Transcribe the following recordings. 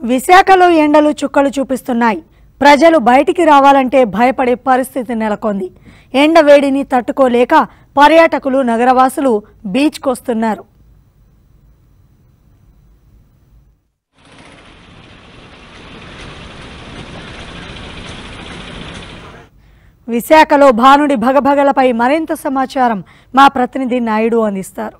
విశాఖలో ఎండలు చుక్కలు చూపిస్తున్నాయి ప్రజలు బయటికి రావాలంటే భయపడే పరిస్థితి నెలకొంది ఎండ వేడిని తట్టుకోలేక పర్యాటకులు నగరవాసులు బీచ్కొస్తున్నారు విశాఖలో భానుడి భగభగలపై మరింత సమాచారం మా ప్రతినిధి నాయుడు అందిస్తారు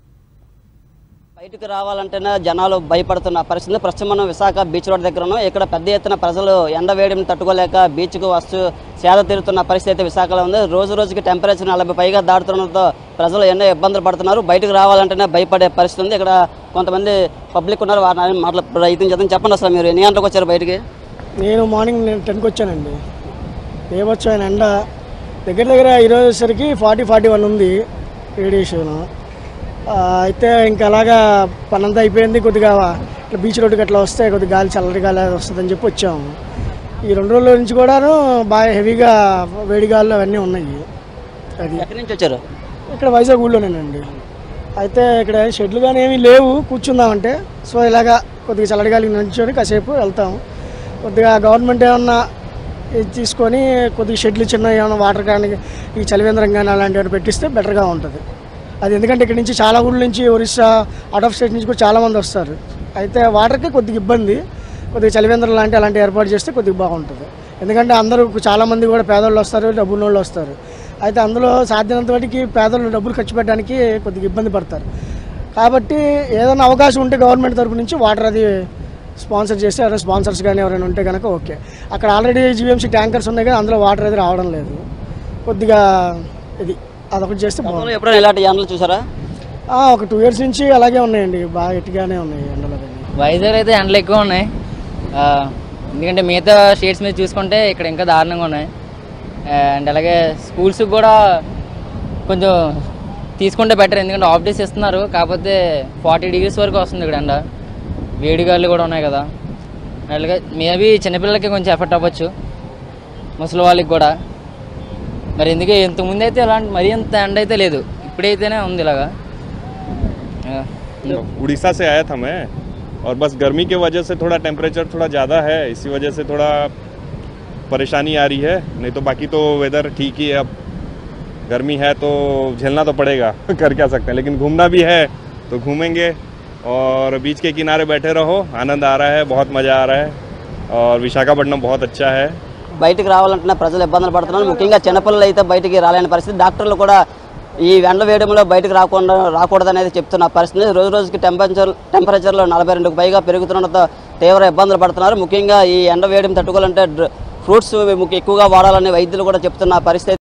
బయటకు రావాలంటేనే జనాలు భయపడుతున్న పరిస్థితి ప్రస్తుతం మనం విశాఖ బీచ్ రోడ్ దగ్గర ఉన్నాం ఇక్కడ పెద్ద ఎత్తున ప్రజలు ఎండ వేడిని తట్టుకోలేక బీచ్కు వస్తూ సేద తీరుతున్న పరిస్థితి అయితే విశాఖలో ఉంది రోజు రోజుకి టెంపరేచర్ నలభై పైగా దాటుతుండడంతో ప్రజలు ఎన్నో ఇబ్బందులు పడుతున్నారు బయటకు రావాలంటేనే భయపడే పరిస్థితి ఉంది ఇక్కడ కొంతమంది పబ్లిక్ ఉన్నారు వారిని మాట్లా ప్రయత్నం చేద్దాం చెప్పండి అసలు మీరు ఎన్ని గంటలకు వచ్చారు బయటికి నేను మార్నింగ్ నేను టెన్కి వచ్చానండి దేవోత్సవం ఎండ దగ్గర దగ్గర ఈరోజు వచ్చేసరికి ఫార్టీ ఫార్టీ వన్ ఉంది రేడియేషన్ అయితే ఇంకా అలాగా పనంతా అయిపోయింది కొద్దిగా ఇట్లా బీచ్ రోడ్డుకి అట్లా వస్తే కొద్దిగా గాలి చల్లటి గాలి వస్తుందని చెప్పి వచ్చాము ఈ రెండు రోజుల నుంచి కూడాను బాగా హెవీగా వేడి గాలు అవన్నీ ఉన్నాయి అది ఎక్కడి నుంచి వచ్చారు ఇక్కడ వైజాగ్ ఊళ్ళోనేనండి అయితే ఇక్కడ షెడ్లు కానీ ఏమీ లేవు కూర్చుందామంటే సో ఇలాగా కొద్దిగా చల్లటి గాలికి నుంచొని కాసేపు వెళ్తాం కొద్దిగా గవర్నమెంట్ ఏమన్నా ఇది తీసుకొని కొద్దిగా షెడ్లు చిన్న ఏమైనా వాటర్ కానీ ఈ చలివేంద్రం కానీ అలాంటివి పెట్టిస్తే బెటర్గా ఉంటుంది అది ఎందుకంటే ఇక్కడ నుంచి చాలా ఊళ్ళ నుంచి ఒరిస్సా అవుట్ ఆఫ్ స్టేట్ నుంచి కూడా చాలామంది వస్తారు అయితే వాటర్కి కొద్దిగా ఇబ్బంది కొద్దిగా చలివేంద్రం లాంటి అలాంటి ఏర్పాటు చేస్తే కొద్దిగా బాగుంటుంది ఎందుకంటే అందరూ చాలామంది కూడా పేదోళ్ళు వస్తారు డబ్బున్న వాళ్ళు వస్తారు అయితే అందులో సాధ్యమైనంత వాటికి పేదలు డబ్బులు ఖర్చు పెట్టడానికి కొద్దిగా ఇబ్బంది పడతారు కాబట్టి ఏదైనా అవకాశం ఉంటే గవర్నమెంట్ తరపు నుంచి వాటర్ అది స్పాన్సర్ చేస్తే ఎవరైనా స్పాన్సర్స్ కానీ ఎవరైనా ఉంటే కనుక ఓకే అక్కడ ఆల్రెడీ జీవీఎంసీ ట్యాంకర్స్ ఉన్నాయి కానీ అందులో వాటర్ అది రావడం లేదు కొద్దిగా ఇది అదొకటి చేస్తే బాగుంటుంది గతంలో ఎప్పుడైనా ఇలాంటి ఎండలు చూసారా ఆ, ఒక టూ ఇయర్స్ నుంచి అలాగే ఉన్నాయండి బాగా ఎట్టిగానే ఉన్నాయి ఎండలు అవన్నీ. వైజాగ్ అయితే ఎండలు ఎక్కువ ఉన్నాయి ఆ, ఎందుకంటే మిగతా స్టేట్స్ మీద చూసుకుంటే ఇక్కడ ఇంకా దారుణంగా ఉన్నాయి అండ్ అలాగే స్కూల్స్ కూడా కొంచెం తీసుకుంటే బెటర్ ఎందుకంటే ఆఫ్ డేస్ ఇస్తున్నారు కాకపోతే ఫార్టీ డిగ్రీస్ వరకు వస్తుంది ఇక్కడ ఎండ వేడిగాళ్ళు కూడా ఉన్నాయి కదా అలాగే మేబీ చిన్నపిల్లలకి కొంచెం ఎఫెక్ట్ అవ్వచ్చు ముసలి వాళ్ళకి కూడా మరి ఎందుకే ఇంతకుముందు అయితే ఇలాంటి మరీ అంత ఎండ అయితే లేదు ఇప్పుడైతేనే ఉంది ఇలాగా ఆ, उड़ीसा से आया था मैं और बस गर्मी की वजह से थोड़ा टेम्परेचर थोड़ा ज़्यादा है इसी वजह से थोड़ा परेशानी आ रही है नहीं तो बाकी तो वेदर ठीक ही है अब गर्मी है तो झेलना तो पड़ेगा कर क्या सकते हैं लेकिन घूमना भी है तो घूमेंगे और बीच के किनारे बैठे रहो आनंद आ रहा है बहुत मज़ा आ रहा है और विशाखापट्टनम बहुत अच्छा है బయటికి రావాలంటే ప్రజలు ఇబ్బందులు పడుతున్నారు ముఖ్యంగా చిన్నపిల్లలు అయితే బయటికి రాలేని పరిస్థితి డాక్టర్లు కూడా ఈ ఎండ వేయడంలో బయటకు రాకుండా రాకూడదనేది చెప్తున్న పరిస్థితి రోజు రోజుకి టెంపరేచర్ టెంపరేచర్లో నలభై రెండుకు పైగా పెరుగుతుండడంతో తీవ్ర ఇబ్బందులు పడుతున్నారు ముఖ్యంగా ఈ ఎండ వేయడం తట్టుకోవాలంటే డ్ర- ఫ్రూట్స్ ఎక్కువగా వాడాలని వైద్యులు కూడా చెప్తున్న పరిస్థితి